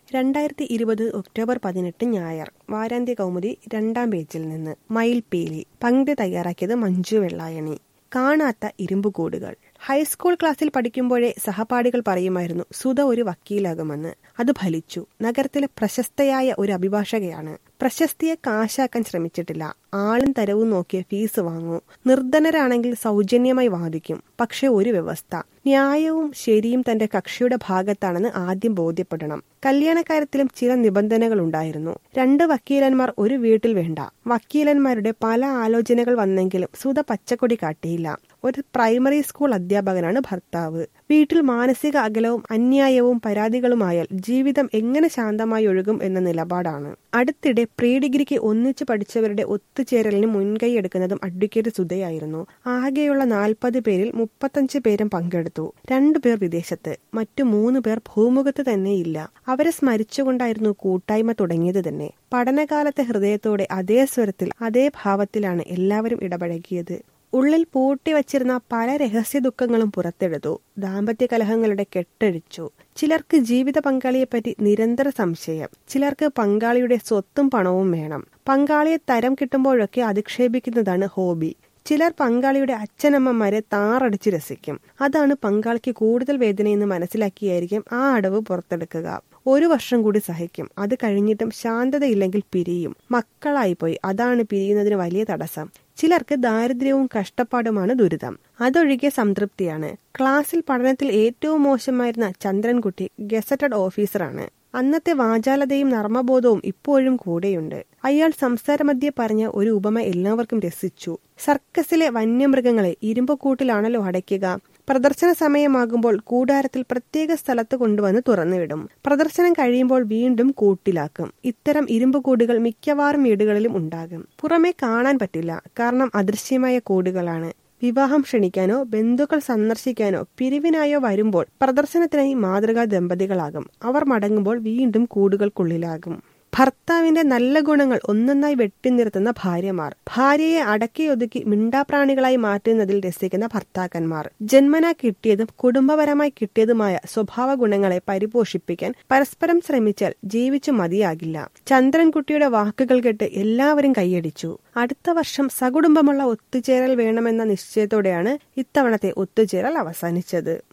രണ്ടായിരത്തി ഇരുപത് ഒക്ടോബർ പതിനെട്ട് ഞായർ വാരാന്ത്യ കൗമുദി രണ്ടാം പേജിൽ നിന്ന് മയിൽപീലി പങ്ക്തി തയ്യാറാക്കിയത് മഞ്ജു വെള്ളായണി കാണാത്ത ഇരുമ്പുകൂടുകൾ ഹൈസ്കൂൾ ക്ലാസ്സിൽ പഠിക്കുമ്പോഴേ സഹപാഠികൾ പറയുമായിരുന്നു സുധ ഒരു വക്കീലാകുമെന്ന് അത് ഫലിച്ചു നഗരത്തിലെ പ്രശസ്തയായ ഒരു അഭിഭാഷകയാണ് പ്രശസ്തിയെ കാശാക്കാൻ ശ്രമിച്ചിട്ടില്ല ആളും തരവും നോക്കിയ ഫീസ് വാങ്ങൂ നിർധനരാണെങ്കിൽ സൗജന്യമായി വാദിക്കും പക്ഷെ ഒരു വ്യവസ്ഥ ന്യായവും ശരിയും തന്റെ കക്ഷിയുടെ ഭാഗത്താണെന്ന് ആദ്യം ബോധ്യപ്പെടണം കല്യാണക്കാര്യത്തിലും ചില നിബന്ധനകൾ ഉണ്ടായിരുന്നു രണ്ട് വക്കീലന്മാർ ഒരു വീട്ടിൽ വേണ്ട വക്കീലന്മാരുടെ പല ആലോചനകൾ വന്നെങ്കിലും സുധ പച്ചക്കൊടി കാട്ടിയില്ല ഒരു പ്രൈമറി സ്കൂൾ അധ്യാപകനാണ് ഭർത്താവ് വീട്ടിൽ മാനസിക അകലവും അന്യായവും പരാതികളുമായാൽ ജീവിതം എങ്ങനെ ശാന്തമായി ഒഴുകും എന്ന നിലപാടാണ് അടുത്തിടെ പ്രീ ഡിഗ്രിക്ക് ഒന്നിച്ചു പഠിച്ചവരുടെ ഒത്തുചേരലിന് മുൻകൈ എടുക്കുന്നതും അഡ്വക്കേറ്റ് സുധയായിരുന്നു ആകെയുള്ള നാൽപ്പത് പേരിൽ മുപ്പത്തഞ്ച് പേരും പങ്കെടുത്തു രണ്ടുപേർ വിദേശത്ത് മറ്റു മൂന്ന് പേർ ഭൂമുഖത്ത് തന്നെയില്ല അവരെ സ്മരിച്ചുകൊണ്ടായിരുന്നു കൂട്ടായ്മ തുടങ്ങിയത് തന്നെ പഠനകാലത്തെ ഹൃദയത്തോടെ അതേ സ്വരത്തിൽ അതേ ഭാവത്തിലാണ് എല്ലാവരും ഇടപഴകിയത് ഉള്ളിൽ പൂട്ടിവച്ചിരുന്ന പല രഹസ്യ ദുഃഖങ്ങളും പുറത്തെടുത്തു ദാമ്പത്യ കലഹങ്ങളുടെ കെട്ടഴിച്ചു ചിലർക്ക് ജീവിത പങ്കാളിയെപ്പറ്റി നിരന്തര സംശയം ചിലർക്ക് പങ്കാളിയുടെ സ്വത്തും പണവും വേണം പങ്കാളിയെ തരം കിട്ടുമ്പോഴൊക്കെ അധിക്ഷേപിക്കുന്നതാണ് ഹോബി ചിലർ പങ്കാളിയുടെ അച്ഛനമ്മമാരെ താറടിച്ച് രസിക്കും അതാണ് പങ്കാളിക്ക് കൂടുതൽ വേദനയെന്ന് മനസ്സിലാക്കിയായിരിക്കും ആ അടവ് പുറത്തെടുക്കുക ഒരു വർഷം കൂടി സഹിക്കും അത് കഴിഞ്ഞിട്ടും ശാന്തതയില്ലെങ്കിൽ പിരിയും മക്കളായിപ്പോയി അതാണ് പിരിയുന്നതിന് വലിയ തടസ്സം ചിലർക്ക് ദാരിദ്ര്യവും കഷ്ടപ്പാടുമാണ് ദുരിതം അതൊഴികെ സംതൃപ്തിയാണ് ക്ലാസ്സിൽ പഠനത്തിൽ ഏറ്റവും മോശമായിരുന്ന ചന്ദ്രൻകുട്ടി ഗസറ്റഡ് ഓഫീസറാണ് അന്നത്തെ വാചാലതയും നർമ്മബോധവും ഇപ്പോഴും കൂടെയുണ്ട് അയാൾ സംസാരമധ്യെ പറഞ്ഞ ഒരു ഉപമ എല്ലാവർക്കും രസിച്ചു സർക്കസിലെ വന്യമൃഗങ്ങളെ ഇരുമ്പുകൂട്ടിലാണല്ലോ അടയ്ക്കുക പ്രദർശന സമയമാകുമ്പോൾ കൂടാരത്തിൽ പ്രത്യേക സ്ഥലത്ത് കൊണ്ടുവന്ന് തുറന്നുവിടും പ്രദർശനം കഴിയുമ്പോൾ വീണ്ടും കൂട്ടിലാക്കും ഇത്തരം ഇരുമ്പുകൂടുകൾ മിക്കവാറും വീടുകളിലും ഉണ്ടാകും പുറമെ കാണാൻ പറ്റില്ല കാരണം അദൃശ്യമായ കൂടുകളാണ് വിവാഹം ക്ഷണിക്കാനോ ബന്ധുക്കൾ സന്ദർശിക്കാനോ പിരിവിനായോ വരുമ്പോൾ പ്രദർശനത്തിനായി മാതൃകാ ദമ്പതികളാകും അവർ മടങ്ങുമ്പോൾ വീണ്ടും കൂടുകൾക്കുള്ളിലാകും ഭർത്താവിന്റെ നല്ല ഗുണങ്ങൾ ഒന്നൊന്നായി വെട്ടിനിർത്തുന്ന ഭാര്യമാർ ഭാര്യയെ അടക്കിയൊതുക്കി മിണ്ടാപ്രാണികളായി മാറ്റുന്നതിൽ രസിക്കുന്ന ഭർത്താക്കന്മാർ ജന്മന കിട്ടിയതും കുടുംബപരമായി കിട്ടിയതുമായ സ്വഭാവ ഗുണങ്ങളെ പരിപോഷിപ്പിക്കാൻ പരസ്പരം ശ്രമിച്ചാൽ ജീവിച്ചു മതിയാകില്ല ചന്ദ്രൻകുട്ടിയുടെ വാക്കുകൾ കേട്ട് എല്ലാവരും കൈയടിച്ചു അടുത്ത വർഷം സകുടുംബമുള്ള ഒത്തുചേരൽ വേണമെന്ന നിശ്ചയത്തോടെയാണ് ഇത്തവണത്തെ ഒത്തുചേരൽ അവസാനിച്ചത്